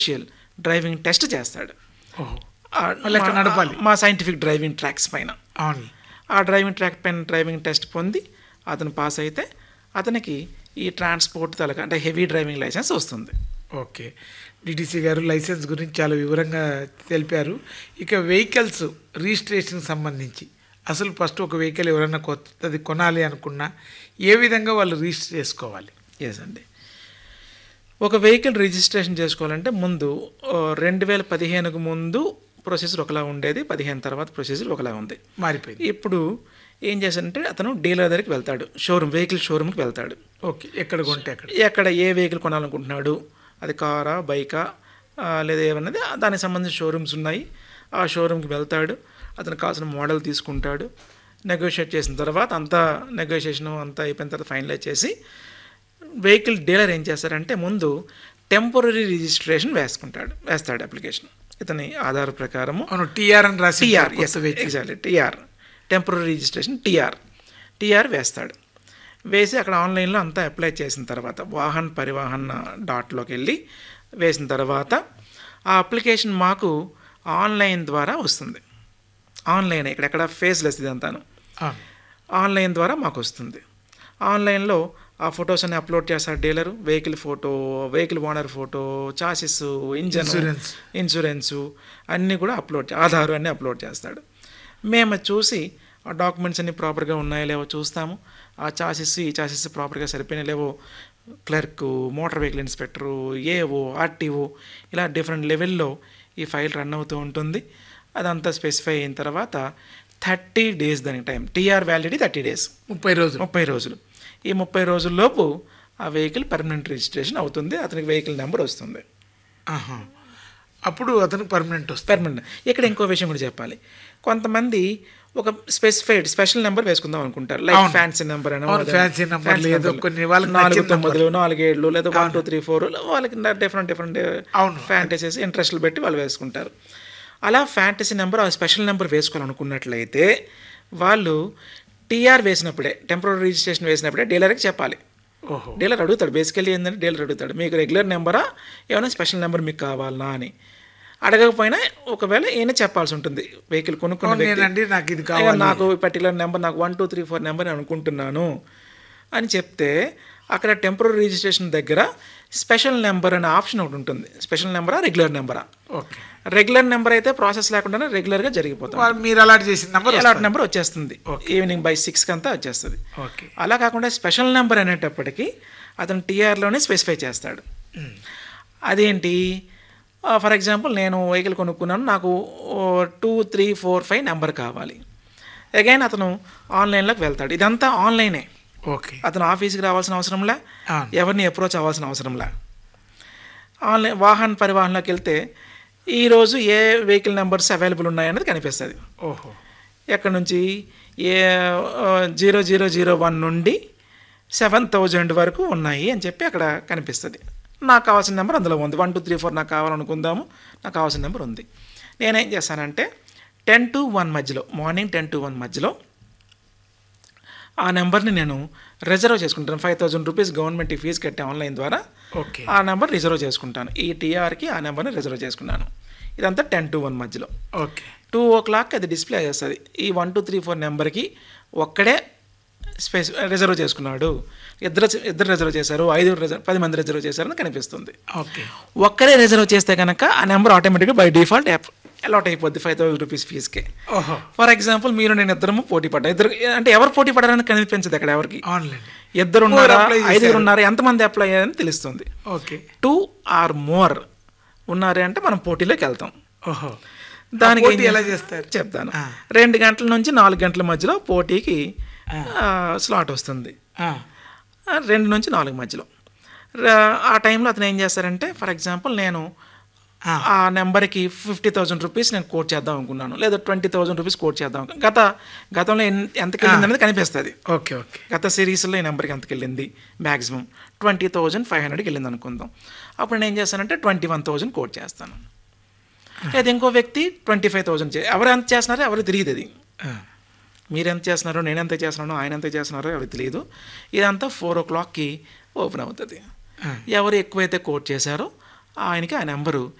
Initial driving test చేస్తాడు ఓహో ఆ, మళ్ళీ అక్కడ మా- నడపాలి. మా సైంటిఫిక్ డ్రైవింగ్ ట్రాక్స్ పైన అవును ఆ డ్రైవింగ్ ట్రాక్ పైన డ్రైవింగ్ టెస్ట్ పొంది అతను పాస్ అయితే అతనికి ఈ ట్రాన్స్పోర్ట్ తలక అంటే హెవీ డ్రైవింగ్ లైసెన్స్ వస్తుంది ఓకే డిటిసి గారు లైసెన్స్ గురించి చాలా వివరంగా తెలిపారు ఇక వెహికల్స్ రిజిస్ట్రేషన్ సంబంధించి అసలు ఫస్ట్ ఒక వెహికల్ ఎవరైనా కొత్తది కొనాలి అనుకున్నా ఏ విధంగా వాళ్ళు రిజిస్టర్ చేసుకోవాలి ఎస్ అండి ఒక వెహికల్ రిజిస్ట్రేషన్ చేసుకోవాలంటే ముందు రెండు వేల పదిహేనుకు ముందు ప్రొసీజర్ ఒకలా ఉండేది పదిహేను తర్వాత ప్రొసీజర్ ఒకలా ఉంది మారిపోయింది ఇప్పుడు ఏం చేశాడంటే అతను డీలర్ దగ్గరికి వెళ్తాడు షోరూమ్ వెహికల్ షోరూమ్కి వెళ్తాడు ఓకే ఎక్కడ కొంటే అక్కడ ఎక్కడ ఏ వెహికల్ కొనాలనుకుంటున్నాడు అది కారా బైకా ఆ, లేదా ఏమన్నది ఆ, దానికి సంబంధించిన షోరూమ్స్ ఉన్నాయి ఆ షోరూమ్కి వెళ్తాడు అతను కావాల్సిన మోడల్ తీసుకుంటాడు నెగోషియేట్ చేసిన తర్వాత అంతా నెగోషియేషన్ అంతా అయిపోయిన తర్వాత ఫైనలైజ్ చేసి వెహికల్ డీలర్ ఏం చేస్తారంటే ముందు టెంపరీ రిజిస్ట్రేషన్ వేసుకుంటాడు వేస్తాడు అప్లికేషన్ ఇతని ఆధార్ ప్రకారము అవును టీఆర్ అని రాసి టీఆర్ కొత్త vehicle exactly TR temporary registration TR TR వేస్తాడు వేసి అక్కడ ఆన్లైన్లో అంతా అప్లై చేసిన తర్వాత వాహన్ పరివాహన్ డాట్లోకి వెళ్ళి వేసిన తర్వాత ఆ అప్లికేషన్ మాకు ఆన్లైన్ ద్వారా వస్తుంది ఆన్లైన్ ఇక్కడ ఎక్కడ ఫేస్లెస్ ఇదంతాను అవును ఆన్లైన్ ద్వారా మాకు వస్తుంది ఆన్లైన్లో ఆ ఫొటోస్ అన్ని అప్లోడ్ చేస్తారు dealer vehicle photo vehicle owner photo chassis engine Insurance. Insurance అన్నీ కూడా అప్లోడ్ చే- ఆధార్ అన్నీ అప్లోడ్ చేస్తాడు మేము అది చూసి ఆ డాక్యుమెంట్స్ అన్ని ప్రాపర్గా ఉన్నాయో లేవో చూస్తాము ఆ చాసిస్ ఈ చాసిస్ ప్రాపర్గా సరిపోయినా లేవో clerk motor vehicle inspector AO RTO ఇలా డిఫరెంట్ లెవెల్లో ఈ ఫైల్ రన్ అవుతూ ఉంటుంది అదంతా స్పెసిఫై అయిన తర్వాత థర్టీ డేస్ దానికి time TR validity thirty days ముప్పై రోజులు ముప్పై రోజులు ఈ ముప్పై రోజుల్లోపు ఆ వెహికల్ పర్మనెంట్ రిజిస్ట్రేషన్ అవుతుంది అతనికి వెహికల్ నెంబర్ వస్తుంది ఆహా. అప్పుడు అతనికి పర్మనెంట్ వస్తుంది పర్మనెంట్ ఇక్కడ ఇంకో విషయం కూడా చెప్పాలి కొంతమంది ఒక స్పెసిఫైడ్ స్పెషల్ నెంబర్ వేసుకుందాం అనుకుంటారు లైక్ అవును. ఫ్యాన్సీ నెంబర్ అని అవును, fancy number లేదు, కొన్ని వాళ్ళకి నాలుగు నచ్చిన తొమ్మిదిలు నాలుగు ఏళ్ళు లేదా వన్ టూ త్రీ ఫోర్ వాళ్ళకి డిఫరెంట్ డిఫరెంట్ అవును. ఫ్యాంటసీస్ ఇంట్రెస్ట్లు పెట్టి వాళ్ళు వేసుకుంటారు అలా ఫ్యాంటసీ నెంబర్ ఆ స్పెషల్ నెంబర్ వేసుకోవాలనుకున్నట్లయితే వాళ్ళు టీఆర్ వేసినప్పుడే టెంపరీ రిజిస్ట్రేషన్ వేసినప్పుడే డీలర్కి చెప్పాలి ఓహో డీలర్ అడుగుతాడు బేసికల్లీ ఏంటంటే డీలర్ అడుగుతాడు మీకు రెగ్యులర్ నెంబరా ఏమైనా స్పెషల్ నెంబర్ మీకు కావాలా అని అడగకపోయినా ఒకవేళ ఈయన చెప్పాల్సి ఉంటుంది వెహికల్ కొనుక్కున్న అవును, వ్యక్తి, నేనండి నాకు ఇది "అయ్యా, కావాలి నాకు పర్టికులర్ నెంబర్ నాకు one two three four number అనుకుంటున్నాను అని చెప్తే అక్కడ టెంపరీ రిజిస్ట్రేషన్ దగ్గర స్పెషల్ నెంబర్ అనే ఆప్షన్ ఒకటి ఉంటుంది స్పెషల్ నెంబరా రెగ్యులర్ నెంబరా ఓకే రెగ్యులర్ నెంబర్ అయితే ప్రాసెస్ లేకుండానే రెగ్యులర్గా జరిగిపోతుంది వాళ్ళు మీరు అలాట్ చేసిన నెంబర్ అలాంటి నెంబర్ వచ్చేస్తుంది ఈవినింగ్ బై సిక్స్కి అంతా వచ్చేస్తుంది ఓకే అలా కాకుండా స్పెషల్ నెంబర్ అనేటప్పటికి అతను టీఆర్లోనే స్పెసిఫై చేస్తాడు అదేంటి ఫర్ ఎగ్జాంపుల్ నేను వెహికల్ కొనుక్కున్నాను నాకు two three four five number కావాలి అగైన్ అతను ఆన్లైన్లోకి వెళ్తాడు ఇదంతా ఆన్లైనే ఓకే అతను ఆఫీస్కి రావాల్సిన అవసరంలే అవును. ఎవరిని అప్రోచ్ అవ్వాల్సిన అవసరంలే ఆన్లైన్ వాహన్ పరివాహన్లోకి వెళ్తే ఈరోజు ఏ వెహికల్ నెంబర్స్ అవైలబుల్ ఉన్నాయన్నది కనిపిస్తుంది ఓహో ఎక్కడి నుంచి A zero zero zero one నుండి సెవెన్ థౌజండ్ వరకు ఉన్నాయి అని చెప్పి అక్కడ కనిపిస్తుంది నాకు కావాల్సిన నెంబర్ అందులో ఉంది వన్ టూ త్రీ ఫోర్ నాకు కావాలనుకుందాము నాకు కావాల్సిన నెంబర్ ఉంది నేనేం చేస్తానంటే టెన్ టు వన్ మధ్యలో మార్నింగ్ టెన్ టు వన్ మధ్యలో ఆ నెంబర్ని నేను రిజర్వ్ చేసుకుంటాను five thousand rupees government fee కట్టే ఆన్లైన్ ద్వారా ఓకే ఆ నెంబర్ రిజర్వ్ చేసుకుంటాను ఈ టీఆర్కి ఆ నెంబర్ని రిజర్వ్ చేసుకున్నాను ఇదంతా టెన్ టు వన్ మధ్యలో ఓకే టూ ఓ క్లాక్ అది డిస్ప్లే చేస్తుంది ఈ వన్ టూ త్రీ ఫోర్ నెంబర్కి ఒక్కడే స్పేస్ రిజర్వ్ చేసుకున్నాడు ఇద్దరు ఇద్దరు రిజర్వ్ చేశారు ఐదుగురు రిజర్వ్ పది మంది రిజర్వ్ చేశారని కనిపిస్తుంది ఓకే ఒక్కరే రిజర్వ్ చేస్తే కనుక ఆ నెంబర్ ఆటోమేటిక్గా బై డిఫాల్ట్ అలాట్ అయిపోద్ది ఫైవ్ థౌసండ్ రూపీస్ ఫీజుకి ఓహో ఫర్ ఎగ్జాంపుల్ మీరు నేను ఇద్దరము పోటీ పడ్డా ఇద్దరు అంటే ఎవరు పోటీ పడారని కనిపించదు అక్కడ ఎవరికి ఆన్లైన్ ఇద్దరు ఉన్నారా apply చేశారు. ఐదుగురు ఉన్నారా ఎంతమంది అప్లై అయ్యారని తెలుస్తుంది ఓకే టూ ఆర్ మోర్ ఉన్నారే అంటే మనం పోటీలోకి వెళ్తాం ఓహో దానికి పోటీ ఏం ఎలా చే- చేస్తారు? చెప్తాను ఆ. రెండు గంటల నుంచి నాలుగు గంటల మధ్యలో పోటీకి స్లాట్ వస్తుంది ఆ, ఆ, రెండు నుంచి నాలుగు మధ్యలో ర- ఆ టైంలో అతను ఏం చేస్తారంటే ఫర్ ఎగ్జాంపుల్ నేను ఆ. ఆ నెంబర్కి ఫిఫ్టీ థౌసండ్ రూపీస్ నేను కోట్ చేద్దాం అనుకున్నాను లేదా ట్వంటీ థౌసండ్ రూపీస్ కోట్ చేద్దాం అనుకున్నాను. గత గతంలో ఎన్- ఎంతకి వెళ్ళింది అనేది కనిపిస్తుంది ఓకే ఓకే గత సిరీస్లో ఈ నెంబర్కి ఎంతకి వెళ్ళింది మ్యాక్సిమం ట్వంటీ థౌజండ్ ఫైవ్ హండ్రెడ్కి వెళ్ళింది అనుకుందాం అప్పుడు నేను ఏం చేస్తానంటే ట్వంటీ వన్ థౌజండ్ కోట్ చేస్తాను లేదా ఇంకో వ్యక్తి ట్వంటీ ఫైవ్ థౌజండ్ ఎవరు ఎంత చేస్తున్నారో ఎవరు తెలియదు అది ఆ, మీరు ఎంత చేస్తున్నారో నేను ఎంత చేస్తున్నానో ఆయన ఎంత చేస్తున్నారో ఎవరికి తెలియదు ఇదంతా ఫోర్ ఓ క్లాక్కి ఓపెన్ అవుతుంది ఆ. ఎవరు ఎక్కువైతే కోట్ చేశారో ఆయనకి ఆ నెంబరు